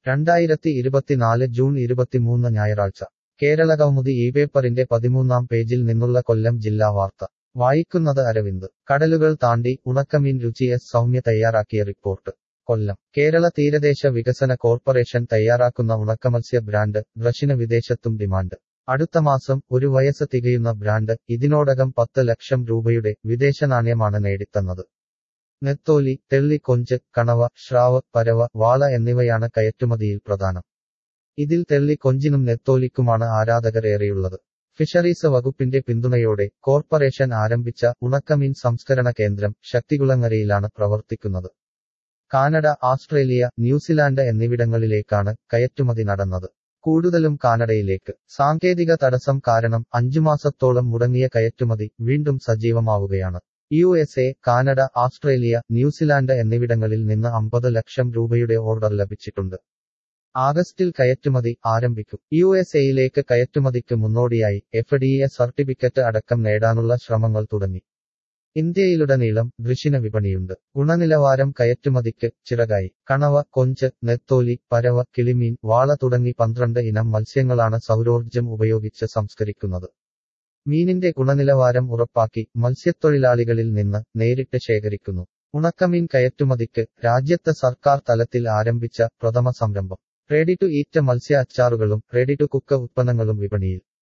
രണ്ടായിരത്തി ഇരുപത്തിനാല് ജൂൺ ഇരുപത്തിമൂന്ന് ഞായറാഴ്ച കേരള കൗമുദി ഈ പേപ്പറിന്റെ പതിമൂന്നാം പേജിൽ നിന്നുള്ള കൊല്ലം ജില്ലാ വാർത്ത വായിക്കുന്നത് അരവിന്ദ് കടലുകൾ താണ്ടി ഉണക്കമീൻ രുചി എസ് സൗമ്യ തയ്യാറാക്കിയ റിപ്പോർട്ട് കൊല്ലം കേരള തീരദേശ വികസന കോർപ്പറേഷൻ തയ്യാറാക്കുന്ന ഉണക്കമത്സ്യ ബ്രാൻഡ് ബ്രഷിന് വിദേശത്തും ഡിമാൻഡ് അടുത്ത മാസം ഒരു വയസ്സ് തികയുന്ന ബ്രാൻഡ് ഇതിനോടകം പത്ത് ലക്ഷം രൂപയുടെ വിദേശ നാണ്യമാണ് നേടിത്തന്നത് നെത്തോലി തെള്ളി കൊഞ്ച് കണവ ശ്രാവ് പരവ വാള എന്നിവയാണ് കയറ്റുമതിയിൽ പ്രധാനം ഇതിൽ തെള്ളി കൊഞ്ചിനും നെത്തോലിക്കുമാണ് ആരാധകർ ഏറെയുള്ളത് ഫിഷറീസ് വകുപ്പിന്റെ പിന്തുണയോടെ കോർപ്പറേഷൻ ആരംഭിച്ച ഉണക്കമീൻ സംസ്കരണ കേന്ദ്രം ശക്തികുളങ്ങരയിലാണ് പ്രവർത്തിക്കുന്നത് കാനഡ ആസ്ട്രേലിയ ന്യൂസിലാൻഡ് എന്നിവിടങ്ങളിലേക്കാണ് കയറ്റുമതി നടന്നത് കൂടുതലും കാനഡയിലേക്ക് സാങ്കേതിക തടസ്സം കാരണം അഞ്ചു മാസത്തോളം മുടങ്ങിയ കയറ്റുമതി വീണ്ടും സജീവമാവുകയാണ് U S A Canada Australia New Zealand എന്നിവിടങ്ങളിൽ നിന്ന് അമ്പത് ലക്ഷം രൂപയുടെ ഓർഡർ ലഭിച്ചിട്ടുണ്ട് ആഗസ്റ്റിൽ കയറ്റുമതി ആരംഭിക്കും യു എസ് എയിലേക്ക് കയറ്റുമതിക്ക് മുന്നോടിയായി എഫ് ഡി എ സർട്ടിഫിക്കറ്റ് അടക്കം നേടാനുള്ള ശ്രമങ്ങൾ തുടങ്ങി ഇന്ത്യയിലുടനീളം ദൃശ്യന വിപണിയുണ്ട് ഗുണനിലവാരം കയറ്റുമതിക്ക് ചിറകായി കണവ കൊഞ്ച് നെത്തോലി പരവ കിളിമീൻ വാള തുടങ്ങി പന്ത്രണ്ട് ഇനം മത്സ്യങ്ങളാണ് സൗരോർജ്ജം ഉപയോഗിച്ച് സംസ്കരിക്കുന്നത് മീനിന്റെ ഗുണനിലവാരം ഉറപ്പാക്കി മത്സ്യത്തൊഴിലാളികളിൽ നിന്ന് നേരിട്ട് ശേഖരിക്കുന്നു ഉണക്കമീൻ കയറ്റുമതിക്ക് രാജ്യത്ത് സർക്കാർ തലത്തിൽ ആരംഭിച്ച പ്രഥമ സംരംഭം റെഡി ടു ഈറ്റ് മത്സ്യ അച്ചാറുകളും റെഡി ടു കുക്ക് ഉത്പന്നങ്ങളും വിപണിയിൽ